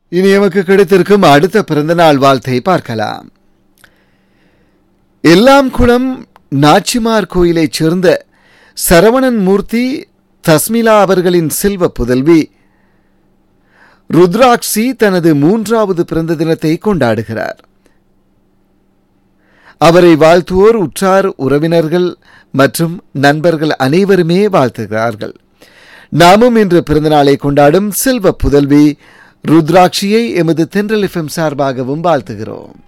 இனி எமக்கு கிடைத்திருக்கும் அடுத்த பிறந்தநாள் வாழ்த்தை பார்க்கலாம் எல்லாம் குளம் நாச்சிமார் கோயிலைச் சேர்ந்த சரவணன் மூர்த்தி தஸ்மிலா அவர்களின் செல்வ புதல்வி ருத்ராக்ஷி தனது மூன்றாவது பிறந்த தினத்தை கொண்டாடுகிறார் அவரை வாழ்த்துவோர் உற்றார் உறவினர்கள் மற்றும் நண்பர்கள் அனைவருமே வாழ்த்துகிறார்கள் நாமும் இன்று பிறந்தநாளை கொண்டாடும் செல்வ புதல்வி ருத்ராட்சியை எமது தென்றல் எஃப்எம் சார்பாகவும் வாழ்த்துகிறோம்